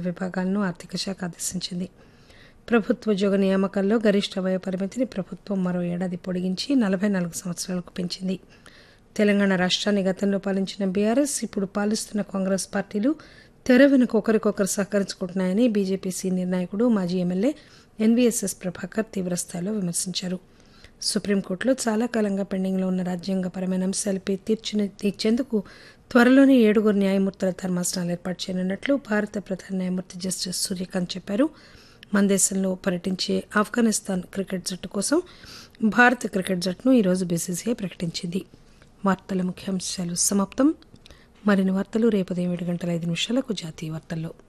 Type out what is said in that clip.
విభాగాలను ఆర్థిక శాఖ ఆదేశించింది ప్రభుత్వ ఉద్యోగ నియామకాల్లో గరిష్ట వయ పరిమితిని ప్రభుత్వం మరో ఏడాది పొడిగించి నలభై నాలుగు సంవత్సరాలకు పెంచింది తెలంగాణ రాష్ట్రాన్ని గతంలో పాలించిన బీఆర్ఎస్ ఇప్పుడు పాలిస్తున్న కాంగ్రెస్ పార్టీలు తెర వెనుక ఒకరికొకరు సహకరించుకుంటున్నాయని బీజేపీ సీనియర్ నాయకుడు మాజీ ఎమ్మెల్యే ఎన్వీఎస్ఎస్ ప్రభాకర్ తీవ్రస్థాయిలో విమర్శించారు సుప్రీంకోర్టులో చాలా కాలంగా పెండింగ్లో ఉన్న రాజ్యాంగపరమైన అంశాలపై తీర్చిన తీర్చేందుకు త్వరలోనే ఏడుగురు న్యాయమూర్తుల ధర్మాసనాలు ఏర్పాటు చేయనున్నట్లు భారత ప్రధాన న్యాయమూర్తి జస్టిస్ సూర్యకాంత్ చెప్పారు మన దేశంలో పర్యటించే ఆఫ్ఘనిస్తాన్ క్రికెట్ జట్టు కోసం భారత క్రికెట్ జట్టును ఈరోజు బీసీసీఐ ప్రకటించింది వార్తల ముఖ్యాంశాలు సమాప్తం మరిన్ని వార్తలు రేపు ఉదయం ఏడు గంటల ఐదు నిమిషాలకు జాతీయ వార్తల్లో